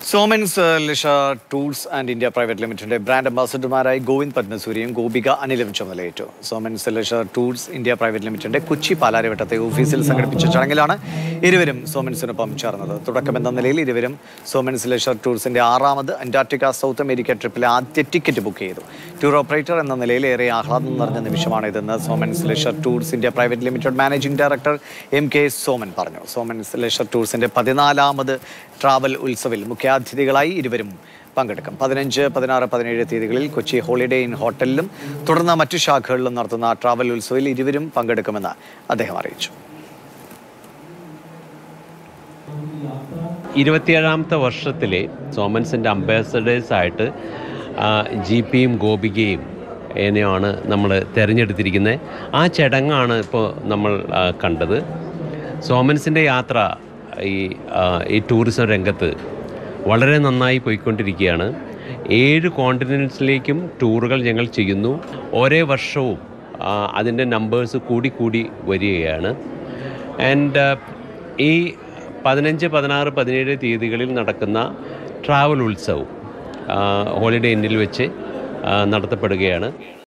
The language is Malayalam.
Soman's leisure tours and India private ലിമിറ്റഡിന്റെ ബ്രാൻഡ് അംബാസഡർമാരായി ഗോവിന്ദ് പത്മസൂരിയും ഗോപിക അനിലും ചുമതലയേറ്റു Soman's leisure tours India private ലിമിറ്റഡിന്റെ കൊച്ചി പാലാരിവട്ടത്തെ ഓഫീസിൽ സംഘടിപ്പിച്ച ചടങ്ങിലാണ് ഇരുവരും സോമൻസിനൊപ്പം ചേർന്നത് തുടക്കമെന്ന നിലയിൽ ഇരുവരും സോമൻസ് ലിഷ ടൂൾസിന്റെ ആറാമത് അന്റാർട്ടിക്ക സൗത്ത് അമേരിക്ക ട്രിപ്പിലെ ആദ്യ ടിക്കറ്റ് ബുക്ക് ചെയ്തു ടൂർ ഓപ്പറേറ്റർ എന്ന നിലയിൽ ഏറെ ആഹ്ലാദം നിറഞ്ഞ നിമിഷമാണിതെന്ന് Soman's leisure tours India private limited managing director M K Soman പറഞ്ഞു സോമൻസ് ലെഷർ ടൂർസിന്റെ പതിനാലാമത് ട്രാവൽ ഉത്സവിൽ മുഖ്യാതിഥികളായി ഇരുവരും പങ്കെടുക്കും പതിനഞ്ച് പതിനാറ് പതിനേഴ് തീയതികളിൽ കൊച്ചി ഹോളിഡേ ഇൻ ഹോട്ടലിലും തുടർന്ന് മറ്റു ശാഖകളിലും നടത്തുന്ന ട്രാവൽ ഉത്സവിൽ ഇരുവരും പങ്കെടുക്കുമെന്ന് അദ്ദേഹം അറിയിച്ചു ഇരുപത്തിയേഴാമത്തെ വർഷത്തിലെ സോമൻസിൻ്റെ അംബാസഡേഴ്സായിട്ട് ജി പിയും ഗോപികയും എന്നെയാണ് നമ്മൾ തിരഞ്ഞെടുത്തിരിക്കുന്നത് ആ ചടങ്ങാണ് ഇപ്പോൾ നമ്മൾ ആ, കണ്ടത് സോമൻസിൻ്റെ യാത്ര ഈ ആ, ഈ ടൂറിസം രംഗത്ത് വളരെ നന്നായി പോയിക്കൊണ്ടിരിക്കുകയാണ് ഏഴ് കോണ്ടിനെൻസിലേക്കും ടൂറുകൾ ഞങ്ങൾ ചെയ്യുന്നു ഓരോ വർഷവും ആ, അതിൻ്റെ നമ്പേഴ്സ് കൂടി കൂടി വരികയാണ് ആൻഡ് ഈ പതിനഞ്ച് പതിനാറ് പതിനേഴ് തീയതികളിൽ നടക്കുന്ന ട്രാവൽ ഉത്സവം ഹോളിഡേ ഇന്നിൽ വെച്ച് ആ, നടത്തപ്പെടുകയാണ്